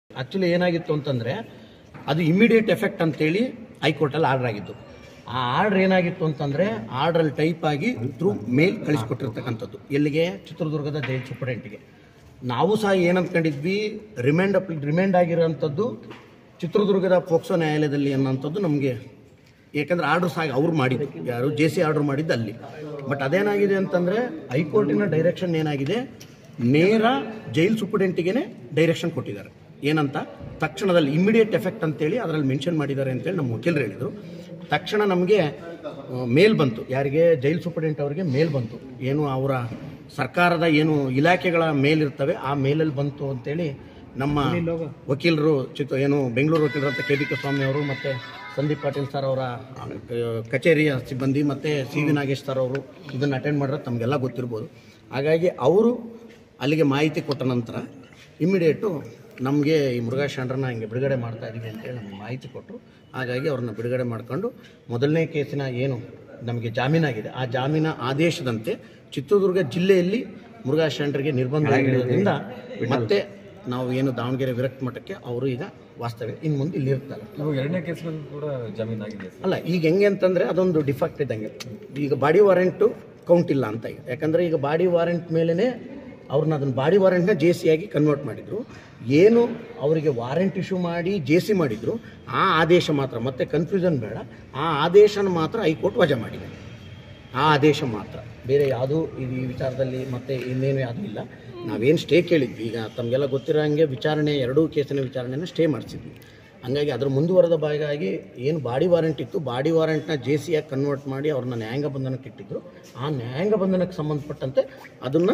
Actually ಏನಾಗಿತ್ತು ಅಂತಂದ್ರೆ ಅದು ಇಮಿಡಿಯೇಟ್ ಎಫೆಕ್ಟ್ ಅಂತೇಳಿ ಹೈಕೋರ್ಟಲ್ಲಿ ಆರ್ಡರ್ ಆಗಿತ್ತು ಆ ಆರ್ಡರ್ ಏನಾಗಿತ್ತು ಅಂತಂದ್ರೆ ಆರ್ಡ್ರಲ್ಲಿ ಟೈಪ್ ಆಗಿ ಥ್ರೂ ಮೇಲ್ ಕಳಿಸ್ಕೊಟ್ಟಿರ್ತಕ್ಕಂಥದ್ದು ಎಲ್ಲಿಗೆ ಚಿತ್ರದುರ್ಗದ ಜೈಲ್ ಸೂಪರಿಂಟಿಗೆ ನಾವು ಸಹ ಏನಂದ್ಕೊಂಡಿದ್ವಿ ರಿಮೈಂಡ್ ಅಪ್ ರಿಮೈಂಡ್ ಆಗಿರೋಂಥದ್ದು ಚಿತ್ರದುರ್ಗದ ಪೋಕ್ಸೋ ನ್ಯಾಯಾಲಯದಲ್ಲಿ ಅನ್ನೋಂಥದ್ದು ನಮಗೆ ಯಾಕಂದ್ರೆ ಆರ್ಡರ್ ಸಹ ಅವ್ರು ಮಾಡಿದ್ದು ಯಾರು ಜೆ ಸಿ ಆರ್ಡರ್ ಮಾಡಿದ್ದು ಅಲ್ಲಿ ಬಟ್ ಅದೇನಾಗಿದೆ ಅಂತಂದರೆ ಹೈಕೋರ್ಟಿನ ಡೈರೆಕ್ಷನ್ ಏನಾಗಿದೆ ನೇರ ಜೈಲ್ ಸೂಪರಿಂಟಿಗೆ ಡೈರೆಕ್ಷನ್ ಕೊಟ್ಟಿದ್ದಾರೆ ಏನಂತ ತಕ್ಷಣದಲ್ಲಿ ಇಮಿಡಿಯೇಟ್ ಎಫೆಕ್ಟ್ ಅಂತೇಳಿ ಅದರಲ್ಲಿ ಮೆನ್ಷನ್ ಮಾಡಿದ್ದಾರೆ ಅಂತೇಳಿ ನಮ್ಮ ವಕೀಲರು ಹೇಳಿದರು ತಕ್ಷಣ ನಮಗೆ ಮೇಲ್ ಬಂತು ಯಾರಿಗೆ ಜೈಲ್ ಸೂಪರಿಂಟ್ ಅವರಿಗೆ ಮೇಲ್ ಬಂತು ಏನು ಅವರ ಸರ್ಕಾರದ ಏನು ಇಲಾಖೆಗಳ ಮೇಲ್ ಇರ್ತವೆ ಆ ಮೇಲಲ್ಲಿ ಬಂತು ಅಂತೇಳಿ ನಮ್ಮ ವಕೀಲರು ಚಿತ್ರ ಏನು ಬೆಂಗಳೂರು ವಕೀಲರಂತ ಕೆ ಬಿ ಕೆ ಸ್ವಾಮಿ ಅವರು ಮತ್ತು ಸಂದೀಪ್ ಪಾಟೀಲ್ ಸರ್ ಅವರ ಆ, ಕಚೇರಿಯ ಸಿಬ್ಬಂದಿ ಮತ್ತು ಸಿ ವಿ ನಾಗೇಶ್ ಸರ್ ಅವರು ಇದನ್ನು ಅಟೆಂಡ್ ಮಾಡಿದ್ರೆ ತಮಗೆಲ್ಲ ಗೊತ್ತಿರ್ಬೋದು ಹಾಗಾಗಿ ಅವರು ಅಲ್ಲಿಗೆ ಮಾಹಿತಿ ಕೊಟ್ಟ ನಂತರ ಇಮ್ಮಿಡಿಯೇಟು ನಮಗೆ ಈ ಮುರುಘಾ ಶಾಂಡ್ರನ್ನ ಹಿಂಗೆ ಬಿಡುಗಡೆ ಮಾಡ್ತಾ ಇದ್ದೀವಿ ಅಂತೇಳಿ ನಮಗೆ ಮಾಹಿತಿ ಕೊಟ್ಟರು ಹಾಗಾಗಿ ಅವ್ರನ್ನ ಬಿಡುಗಡೆ ಮಾಡ್ಕೊಂಡು ಮೊದಲನೇ ಕೇಸಿನ ಏನು ನಮಗೆ ಜಾಮೀನಾಗಿದೆ ಆ ಜಾಮೀನ ಆದೇಶದಂತೆ ಚಿತ್ರದುರ್ಗ ಜಿಲ್ಲೆಯಲ್ಲಿ ಮುರುಘಾ ಶಾಂಡ್ರಿಗೆ ನಿರ್ಬಂಧ ಆಗಿರೋದ್ರಿಂದ ಮತ್ತೆ ನಾವು ಏನು ದಾವಣಗೆರೆ ವಿರಕ್ತ ಮಠಕ್ಕೆ ಅವರು ಈಗ ವಾಸ್ತವ್ಯ ಇನ್ನು ಮುಂದೆ ಇಲ್ಲಿ ಇರ್ತಾರೆ ಇವಾಗ ಎರಡನೇ ಕೇಸ್ನಲ್ಲಿ ಕೂಡ ಜಾಮೀನ್ ಆಗಿದೆ ಸರ್ ಅಲ್ಲ ಈಗ ಹೆಂಗೆ ಅಂತಂದರೆ ಅದೊಂದು ಡಿಫಾಕ್ಟ್ ಇದ್ದಂಗೆ ಈಗ ಬಾಡಿ ವಾರೆಂಟು ಕೌಂಟ್ ಇಲ್ಲ ಅಂತ ಈಗ ಯಾಕಂದರೆ ಈಗ ಬಾಡಿ ವಾರೆಂಟ್ ಮೇಲೇ ಅವ್ರನ್ನ ಅದನ್ನು ಬಾಡಿ ವಾರೆಂಟ್ನ ಜೆ ಸಿ ಆಗಿ ಕನ್ವರ್ಟ್ ಮಾಡಿದರು ಏನು ಅವರಿಗೆ ವಾರೆಂಟ್ ಇಶ್ಯೂ ಮಾಡಿ ಜೆ ಸಿ ಮಾಡಿದರು ಆ ಆದೇಶ ಮಾತ್ರ ಮತ್ತೆ ಕನ್ಫ್ಯೂಷನ್ ಬೇಡ ಆ ಆದೇಶನ ಮಾತ್ರ ಹೈಕೋರ್ಟ್ ವಜಾ ಮಾಡಿದೆ ಆ ಆದೇಶ ಮಾತ್ರ ಬೇರೆ ಯಾವುದೂ ಇದು ಈ ವಿಚಾರದಲ್ಲಿ ಮತ್ತೆ ಇನ್ನೇನು ಯಾವುದೂ ಇಲ್ಲ ನಾವೇನು ಸ್ಟೇ ಕೇಳಿದ್ವಿ ಈಗ ತಮಗೆಲ್ಲ ಗೊತ್ತಿರೋ ಹಾಗೆ ವಿಚಾರಣೆ ಎರಡೂ ಕೇಸಿನ ವಿಚಾರಣೆನ ಸ್ಟೇ ಮಾಡಿಸಿದ್ವಿ ಹಂಗಾಗಿ ಅದ್ರ ಮುಂದುವರೆದ ಭಾಗವಾಗಿ ಏನು ಬಾಡಿ ವಾರೆಂಟ್ ಇತ್ತು ಬಾಡಿ ವಾರೆಂಟ್ನ ಜೆ ಸಿಯಾಗಿ ಕನ್ವರ್ಟ್ ಮಾಡಿ ಅವ್ರನ್ನ ನ್ಯಾಯಾಂಗ ಬಂಧನಕ್ಕೆ ಇಟ್ಟಿದ್ರು ಆ ನ್ಯಾಯಾಂಗ ಬಂಧನಕ್ಕೆ ಸಂಬಂಧಪಟ್ಟಂತೆ ಅದನ್ನು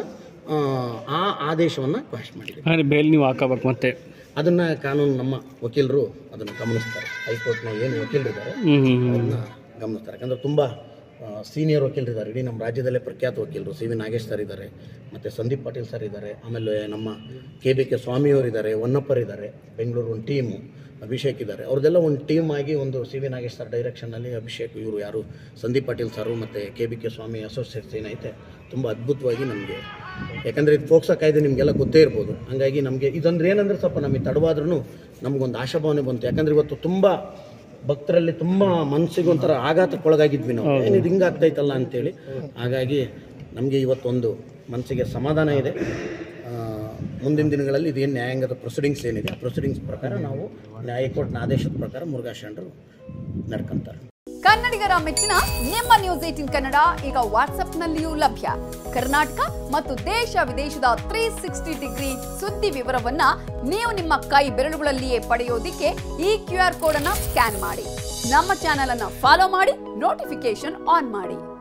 ಆ ಆದೇಶವನ್ನು ಕ್ವಾಶ್ ಮಾಡಿದೆ ಹಾಗಾದ್ರೆ ಬೇಲ್ ನೀವು ಹಾಕಬೇಕು ಮತ್ತೆ ಅದನ್ನು ಕಾನೂನು ನಮ್ಮ ವಕೀಲರು ಅದನ್ನು ಗಮನಿಸ್ತಾರೆ ಹೈಕೋರ್ಟ್ನ ಏನು ವಕೀಲರಿದ್ದಾರೆ ಹ್ಮ್ ಹ್ಮ್ ಹ್ಮ್. ಅವ್ರನ್ನ ಗಮನಿಸ್ತಾರೆ ಯಾಕಂದ್ರೆ ತುಂಬ ಸೀನಿಯರ್ ವಕೀಲರಿದ್ದಾರೆ ಇಡೀ ನಮ್ಮ ರಾಜ್ಯದಲ್ಲೇ ಪ್ರಖ್ಯಾತ ವಕೀಲರು ಸಿ ವಿ ನಾಗೇಶ್ ಸರ್ ಇದ್ದಾರೆ ಮತ್ತು ಸಂದೀಪ್ ಪಾಟೀಲ್ ಸರ್ ಇದ್ದಾರೆ ಆಮೇಲೆ ನಮ್ಮ ಕೆ ಬಿ ಕೆ ಸ್ವಾಮಿಯವರು ಇದ್ದಾರೆ ಹೊನ್ನಪ್ಪರ್ ಇದ್ದಾರೆ ಬೆಂಗಳೂರು ಒಂದು ಟೀಮು ಅಭಿಷೇಕ್ ಇದ್ದಾರೆ ಅವ್ರದ್ದೆಲ್ಲ ಒಂದು ಟೀಮ್ ಆಗಿ ಒಂದು ಸಿ ವಿ ನಾಗೇಶ್ ಸರ್ ಡೈರೆಕ್ಷನ್ನಲ್ಲಿ ಅಭಿಷೇಕ್ ಇವರು ಯಾರು ಸಂದೀಪ್ ಪಾಟೀಲ್ ಸರು ಮತ್ತು K B K Swamy associates ಏನೈತೆ ತುಂಬ ಅದ್ಭುತವಾಗಿ ನಮಗೆ ಯಾಕಂದರೆ ಇದು ಫೋಕ್ಸೋ ಕಾಯ್ದೆ ನಿಮಗೆಲ್ಲ ಗೊತ್ತೇ ಇರ್ಬೋದು ಹಾಗಾಗಿ ನಮಗೆ ಇದಂದ್ರೆ ಏನಂದ್ರೆ ಸ್ವಲ್ಪ ನಮಗೆ ತಡವಾದ್ರೂ ನಮಗೊಂದು ಆಶಾಭಾವನೆ ಬಂತು ಯಾಕಂದರೆ ಇವತ್ತು ತುಂಬ ಭಕ್ತರಲ್ಲಿ ತುಂಬ ಮನಸ್ಸಿಗೆ ಒಂಥರ ಆಘಾತಕ್ಕೊಳಗಾಗಿದ್ವಿ ನಾವು ಏನಿದು ಹಿಂಗಾಗ್ತೈತಲ್ಲ ಅಂತೇಳಿ ಹಾಗಾಗಿ ನಮಗೆ ಇವತ್ತೊಂದು ಮನಸ್ಸಿಗೆ ಸಮಾಧಾನ ಇದೆ ಆ, ಮುಂದಿನ ದಿನಗಳಲ್ಲಿ ಇದೇನು ನ್ಯಾಯಾಂಗದ ಪ್ರೊಸೀಡಿಂಗ್ಸ್ ಏನಿದೆ ಆ ಪ್ರೊಸೀಡಿಂಗ್ಸ್ ಪ್ರಕಾರ ನಾವು ನ್ಯಾಯಕೋರ್ಟ್ನ ಆದೇಶದ ಪ್ರಕಾರ ಮುರುಘಾ ಶರಣರು ನಡ್ಕೊಂತಾರೆ ಕನ್ನಡಿಗರ ಮೆಚ್ಚಿನ ನಿಮ್ಮ ನ್ಯೂಸ್ ಏಟಿನ್ ಕನ್ನಡ ಈಗ ವಾಟ್ಸ್ಆಪ್ನಲ್ಲಿಯೂ ಲಭ್ಯ ಕರ್ನಾಟಕ ಮತ್ತು ದೇಶ ವಿದೇಶದ ತ್ರೀ ಸಿಕ್ಸ್ಟಿ ಡಿಗ್ರಿ ಸುದ್ದಿ ವಿವರವನ್ನ ನೀವು ನಿಮ್ಮ ಕೈ ಬೆರಳುಗಳಲ್ಲಿಯೇ ಪಡೆಯೋದಿಕ್ಕೆ ಈ ಕ್ಯೂ ಆರ್ ಕೋಡ್ ಅನ್ನ ಸ್ಕ್ಯಾನ್ ಮಾಡಿ ನಮ್ಮ ಚಾನೆಲ್ ಅನ್ನ ಫಾಲೋ ಮಾಡಿ ನೋಟಿಫಿಕೇಶನ್ ಆನ್ ಮಾಡಿ